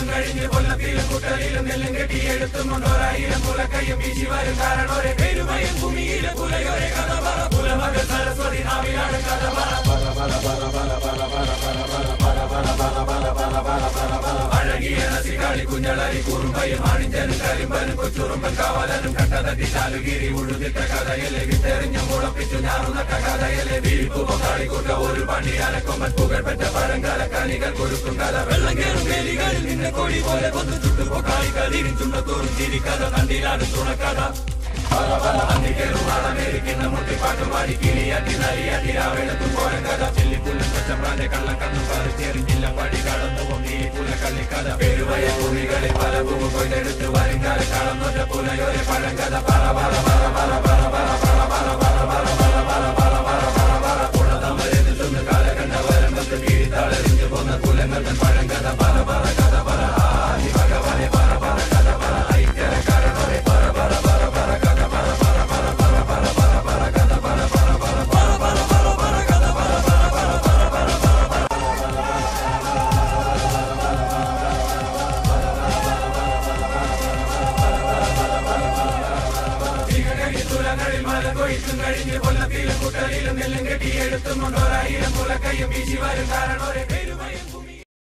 കൊയ്ത്തും കഴിഞ്ഞ് കൊല്ലത്തിലും കുട്ടലിലും നെല്ലും കെട്ടിയെടുത്തും കൊണ്ടോരായിരം കുലക്കയ്യും വീശി വരും കാരണോരെ പെരുമയും ഭൂമിയിലെ പുലയോരെ കഥ പറ പുലമകൾ സരസ്വതി നാവിലാണ് കഥ പറ അഴകിയ നസികാളി കുഞ്ഞളരി കുറുമ്പയും ആണിഞ്ചനും കരിമ്പനും കൊച്ചുറുമ്പൻ കാവലനും കണ്ടതട്ടി ചാലുകീരി ഉഴുതിട്ട കഥയലെ വിട്ടെറിഞ്ഞ മുളപ്പിച്ചു ഞാറുന്നട്ട കഥയലെ വീഴ്പു പൊക്കാളിക്കൂട്ട ഒരു പണി അലക്കൊമ്പൻ പുകഴ്പെറ്റ പഴങ്കാല കനികൾ കൊടുക്കും കഥ വെള്ളം കേറും വേലികളിൽ നിന്നെ കൊടി പോലെ കൊന്നു ചുട്ടു പൊക്കാളികൾ ഇരിച്ചുണ്ടത്തോറും ചിരിക്കഥ കണ്ടിലാണ് തുണക്കഥ അമേരിക്കുന്ന മുട്ടിപ്പാട്ടും പാടി കിളിയാട്ടി നരിയാട്ടി രാവിലത്തും പോരം കഥ ചെല്ലിപ്പുല്ലും പച്ചമ്പ്രാന്റെ കള്ളം കണ്ണും പറിച്ചെറിഞ്ഞില്ല പടി കടന്നു പൊങ്ങി പുല കള്ളിക്കഥ പെരുവയ ഭൂമികളിൽ പല ഭൂമി കൊയ്തെടുത്ത് വരുംകാല കളം നൊറ്റ പുലയോരെ പഴങ്കഥ പറ പറ പറ പറ പറ പറ പറ പറ പറ പറ പറ പറ പറ പറ പറ പറ പുണതമരെന്ന് ചുണ്ട് കാലകണ്ഠ വരമ്പത്ത് കീഴിത്തളരിഞ്ഞു പോന്ന കുലങ്ങൾ തൻ പഴങ്കഥ പറ പറ കഥ പറ ആദി ഭഗവാനെ പറ പറ കഥ പറ ഐക്യര കാരണോരെ പറ പറ പറ പറ കഥ പറ പറ പറ പറ പറ പറ പറ കഥ പറ പറ പറ പറ പറ പറ പറ കഥ പറ പറ പറ പറ പറ പറ തുലങ്ങളിൽ മല കൊയ്ത്തും കഴിഞ്ഞ് കൊല്ലത്തിലും കുട്ടലിലും നെല്ലും കെട്ടിയെടുത്തും കൊണ്ടോരായിരം കുലക്കയ്യും വീശി വരും കാരണോരെ പേര്